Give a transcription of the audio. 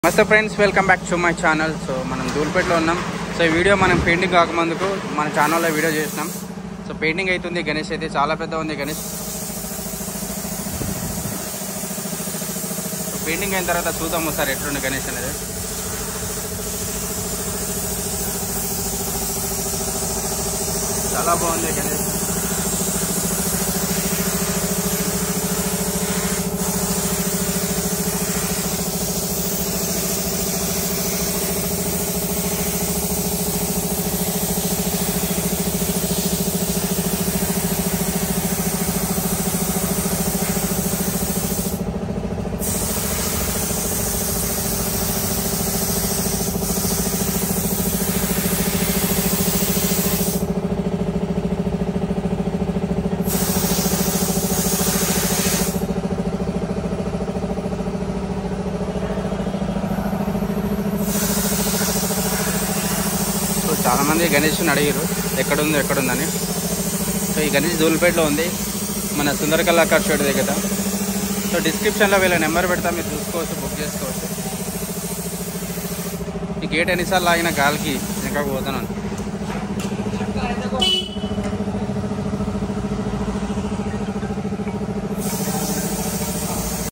నమస్తే friends welcome back to my channel so మనం దూల్పేటలో ఉన్నాం సో ఈ వీడియో మనం పెయింటింగ్ కాకముందుకు మన ఛానల్లో వీడియో చేసినాం సో పెయింటింగ్ అవుతుంది గణేష్ అయితే చాలా పెద్ద ఉంది గణేష్ సో పెయింటింగ్ అయిన తర్వాత చూద్దాం ఒకసారి ఎట్లుంది గణేష్ అనేది చాలా బాగుంది గణేష్ సో చాలా మంది గణేష్ని అడిగారు ఎక్కడుంది ఎక్కడుందని సో ఈ గణేష్ దూల్పేటలో ఉంది మన సుందర కళాకార్ షోడ్ దగ్గర సో డిస్క్రిప్షన్లో వీళ్ళ నెంబర్ పెడతా మీరు చూసుకోవచ్చు బుక్ చేసుకోవచ్చు ఈ గేట్ ఎన్నిసార్లు ఆగిన గాలికి ఇంకా పోతున్నాను